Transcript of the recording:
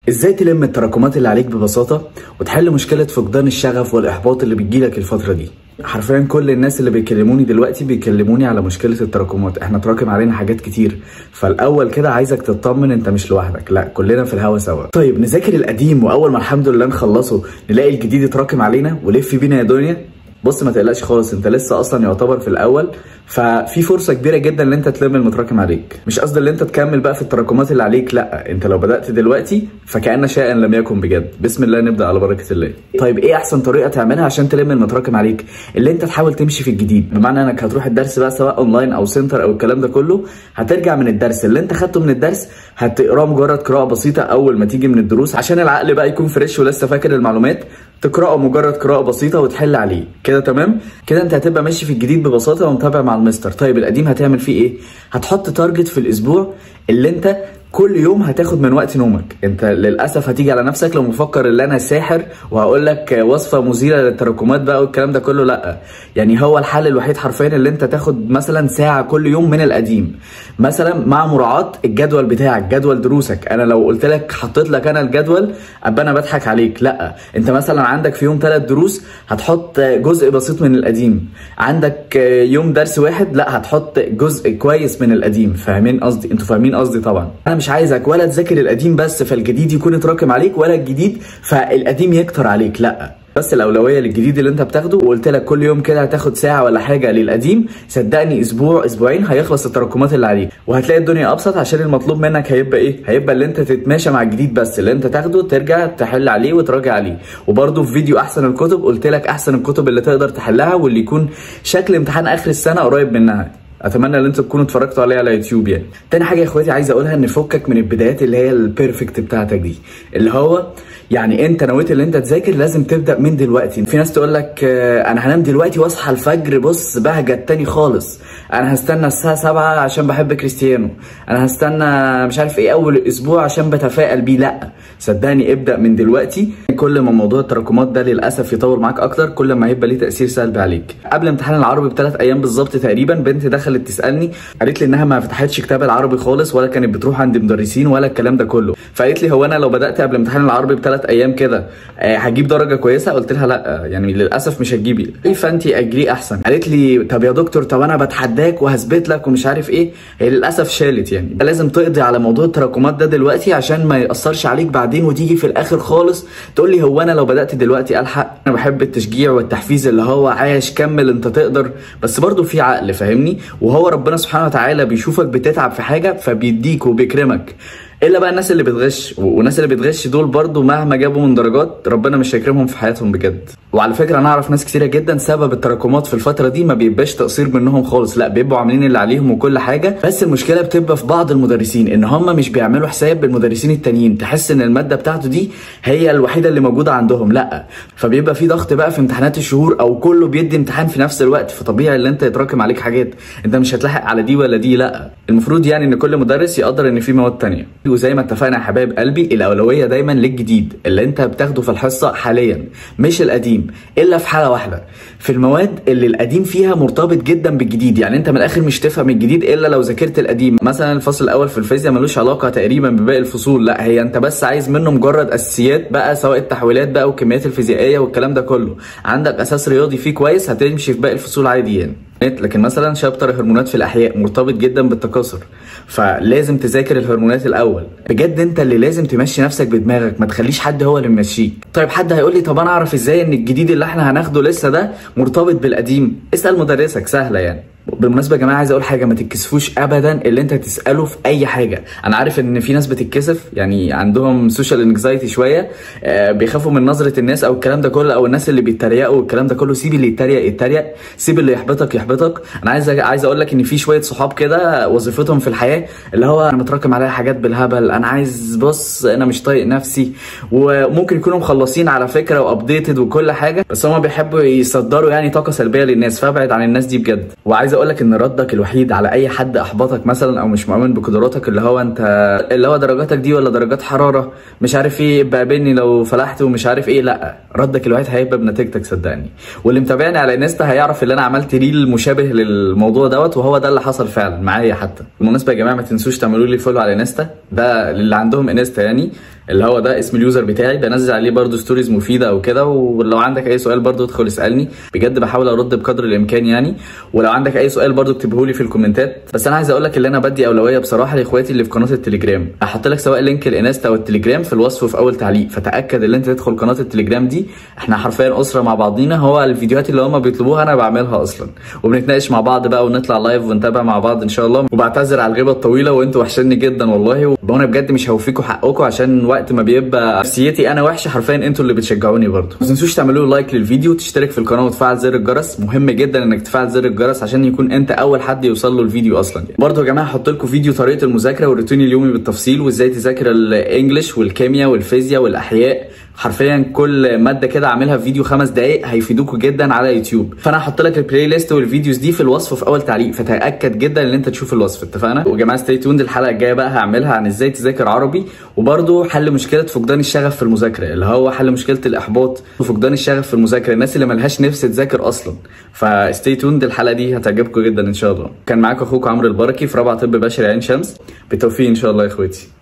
ازاي تلم التراكمات اللي عليك ببساطه وتحل مشكله فقدان الشغف والاحباط اللي بتجيلك الفتره دي حرفيا كل الناس اللي بيكلموني دلوقتي بيكلموني على مشكله التراكمات احنا تراكم علينا حاجات كتير فالاول كده عايزك تطمن انت مش لوحدك لا كلنا في الهوا سوا طيب نذاكر القديم واول ما الحمد لله نخلصه نلاقي الجديد اتراكم علينا ولف بينا يا دنيا بص ما تقلقش خالص انت لسه اصلا يعتبر في الاول ففي فرصه كبيره جدا ان انت تلم المتراكم عليك مش قصدي ان انت تكمل بقى في التراكمات اللي عليك لا انت لو بدات دلوقتي فكان شيئا لم يكن بجد بسم الله نبدا على بركه الله طيب ايه احسن طريقه تعملها عشان تلم المتراكم عليك اللي انت تحاول تمشي في الجديد بمعنى انك هتروح الدرس بقى سواء اونلاين او سنتر او الكلام ده كله هترجع من الدرس اللي انت خدته من الدرس هتقراه مجرد قراءه بسيطه اول ما تيجي من الدروس عشان العقل بقى يكون فريش ولسه فاكر المعلومات تقراه مجرد قراءه بسيطه وتحل عليه كده تمام كده انت هتبقى ماشي في الجديد ببساطه ومتابع مع المستر طيب القديم هتعمل فيه ايه هتحط تارجت في الاسبوع اللي انت كل يوم هتاخد من وقت نومك انت للاسف هتيجي على نفسك لو مفكر ان انا ساحر وهقول لك وصفه مزيله للتراكمات بقى والكلام ده كله لا يعني هو الحل الوحيد حرفيا اللي انت تاخد مثلا ساعه كل يوم من القديم مثلا مع مراعاه الجدول بتاعك جدول دروسك انا لو قلت لك حطيت لك انا الجدول ابقى انا بضحك عليك لا انت مثلا عندك في يوم ثلاث دروس هتحط جزء بسيط من القديم عندك يوم درس واحد لا هتحط جزء كويس من القديم فاهمين قصدي انتوا فاهمين قصدي طبعا انا مش عايزك ولا تذاكر القديم بس فالجديد يكون اتراكم عليك ولا الجديد فالقديم يكتر عليك لا بس الاولويه للجديد اللي انت بتاخده وقلت لك كل يوم كده هتاخد ساعه ولا حاجه للقديم صدقني اسبوع اسبوعين هيخلص التراكمات اللي عليك وهتلاقي الدنيا ابسط عشان المطلوب منك هيبقى ايه هيبقى اللي انت تتماشى مع الجديد بس اللي انت تاخده ترجع تحل عليه وتراجع عليه وبرده في فيديو احسن الكتب قلت لك احسن الكتب اللي تقدر تحلها واللي يكون شكل امتحان اخر السنه قريب منها اتمنى ان انتوا تكونوا اتفرجتوا عليه على يوتيوب يعني تاني حاجه يا اخواتي عايز اقولها ان فكك من البدايات اللي هي البيرفكت بتاعتك دي اللي هو يعني انت نويت ان انت تذاكر لازم تبدا من دلوقتي في ناس تقول لك انا هنام دلوقتي واصحى الفجر بص بهجت تاني خالص انا هستنى الساعه 7 عشان بحب كريستيانو انا هستنى مش عارف ايه اول اسبوع عشان بتفائل بيه لا صدقني ابدا من دلوقتي كل ما موضوع التراكمات ده للاسف يطول معاك اكتر كل ما هيبقى ليه تاثير سلبي عليك قبل امتحان العربي بثلاث ايام بالظبط تقريبا بنت دخلت تسالني قالت لي انها ما فتحتش كتاب العربي خالص ولا كانت بتروح عند مدرسين ولا الكلام ده كله فقالت لي هو انا لو بدات قبل امتحان العربي بثلاث ايام كده هجيب درجه كويسه قلت لها لا يعني للاسف مش هتجيبي فانت اجري احسن قالت لي طب يا دكتور طب انا بتحداك وهثبت لك ومش عارف ايه هي للاسف شالت يعني لازم تقضي على موضوع التراكمات ده دلوقتي عشان ما ياثرش عليك بعدين وتيجي في الاخر خالص تقول لي هو انا لو بدات دلوقتي الحق انا بحب التشجيع والتحفيز اللي هو عايش كمل انت تقدر بس برضه في عقل فاهمني وهو ربنا سبحانه وتعالى بيشوفك بتتعب في حاجه فبيديك وبيكرمك الا بقى الناس اللي بتغش والناس اللي بتغش دول برضو مهما جابوا من درجات ربنا مش هيكرمهم في حياتهم بجد وعلى فكره انا اعرف ناس كتيره جدا سبب التراكمات في الفتره دي ما بيبقاش تقصير منهم خالص لا بيبقوا عاملين اللي عليهم وكل حاجه بس المشكله بتبقى في بعض المدرسين ان هم مش بيعملوا حساب المدرسين التانيين تحس ان الماده بتاعته دي هي الوحيده اللي موجوده عندهم لا فبيبقى في ضغط بقى في امتحانات الشهور او كله بيدي امتحان في نفس الوقت فطبيعي ان انت يتراكم عليك حاجات انت مش هتلاحق على دي ولا دي لا المفروض يعني ان كل مدرس يقدر ان في مواد تانية وزي ما اتفقنا يا حبايب قلبي الاولويه دايما للجديد اللي انت بتاخده في الحصه حاليا مش القديم الا في حاله واحده في المواد اللي القديم فيها مرتبط جدا بالجديد يعني انت من الاخر مش تفهم الجديد الا لو ذاكرت القديم مثلا الفصل الاول في الفيزياء ملوش علاقه تقريبا بباقي الفصول لا هي انت بس عايز منه مجرد اساسيات بقى سواء التحويلات بقى والكميات الفيزيائيه والكلام ده كله عندك اساس رياضي فيه كويس هتمشي في باقي الفصول عادي يعني لكن مثلا شابتر الهرمونات في الاحياء مرتبط جدا بالتكاثر فلازم تذاكر الهرمونات الاول بجد انت اللي لازم تمشي نفسك بدماغك ما تخليش حد هو اللي ممشيك طيب حد هيقول لي طب انا اعرف ازاي ان الجديد اللي احنا هناخده لسه ده مرتبط بالقديم اسال مدرسك سهله يعني بالمناسبه يا جماعه عايز اقول حاجه ما تتكسفوش ابدا اللي انت تساله في اي حاجه انا عارف ان في ناس بتتكسف يعني عندهم سوشيال انكزايتي شويه آه بيخافوا من نظره الناس او الكلام ده كله او الناس اللي بيتريقوا والكلام ده كله سيب اللي يتريق يتريق سيب اللي يحبطك يحبطك انا عايز عايز اقول لك ان في شويه صحاب كده وظيفتهم في الحياه اللي هو انا متراكم عليا حاجات بالهبل انا عايز بص انا مش طايق نفسي وممكن يكونوا مخلصين على فكره وابديتد وكل حاجه بس هم بيحبوا يصدروا يعني طاقه سلبيه للناس فابعد عن الناس دي بجد وعايز اقول لك ان ردك الوحيد على اي حد احبطك مثلا او مش مؤمن بقدراتك اللي هو انت اللي هو درجاتك دي ولا درجات حراره مش عارف ايه بقابلني لو فلحت ومش عارف ايه لا ردك الوحيد هيبقى بنتيجتك صدقني واللي متابعني على انستا هيعرف ان انا عملت ريل مشابه للموضوع دوت وهو ده اللي حصل فعلا معايا حتى بالمناسبه يا جماعه ما تنسوش تعملوا لي فولو على انستا ده اللي عندهم انستا يعني اللي هو ده اسم اليوزر بتاعي بنزل عليه برده ستوريز مفيده او كده ولو عندك اي سؤال برده ادخل اسالني بجد بحاول ارد بقدر الامكان يعني ولو عندك اي سؤال برده اكتبه لي في الكومنتات بس انا عايز اقول لك ان انا بدي اولويه بصراحه لاخواتي اللي في قناه التليجرام هحط لك سواء لينك الانستا او التليجرام في الوصف وفي اول تعليق فتاكد ان انت تدخل قناه التليجرام دي احنا حرفيا اسره مع بعضينا هو الفيديوهات اللي هم بيطلبوها انا بعملها اصلا وبنتناقش مع بعض بقى ونطلع لايف ونتابع مع بعض ان شاء الله وبعتذر على الغيبه الطويله وانتوا وحشني جدا والله وانا بجد مش هوفيكم حقكم عشان وقت ما بيبقى نفسيتي انا وحشه حرفيا انتوا اللي بتشجعوني برضه ما تنسوش تعملوا لايك للفيديو وتشترك في القناه وتفعل زر الجرس مهم جدا انك تفعل زر الجرس عشان يكون انت اول حد يوصل له الفيديو اصلا يعني. برضه يا جماعه هحط لكم فيديو طريقه المذاكره والروتين اليومي بالتفصيل وازاي تذاكر الانجليش والكيمياء والفيزياء والاحياء حرفيا كل ماده كده عاملها في فيديو خمس دقائق هيفيدوكوا جدا على يوتيوب فانا هحط لك البلاي ليست والفيديوز دي في الوصف في اول تعليق فتاكد جدا ان انت تشوف الوصف اتفقنا ويا جماعه ستي توند الحلقه الجايه بقى هعملها عن ازاي تذاكر عربي وبرده حل مشكله فقدان الشغف في المذاكره اللي هو حل مشكله الاحباط وفقدان الشغف في المذاكره الناس اللي ملهاش نفس تذاكر اصلا فستي توند الحلقه دي هتعجبكم جدا ان شاء الله كان معاكم اخوكم عمرو البركي في رابعه طب بشري عين شمس بالتوفيق ان شاء الله يا اخواتي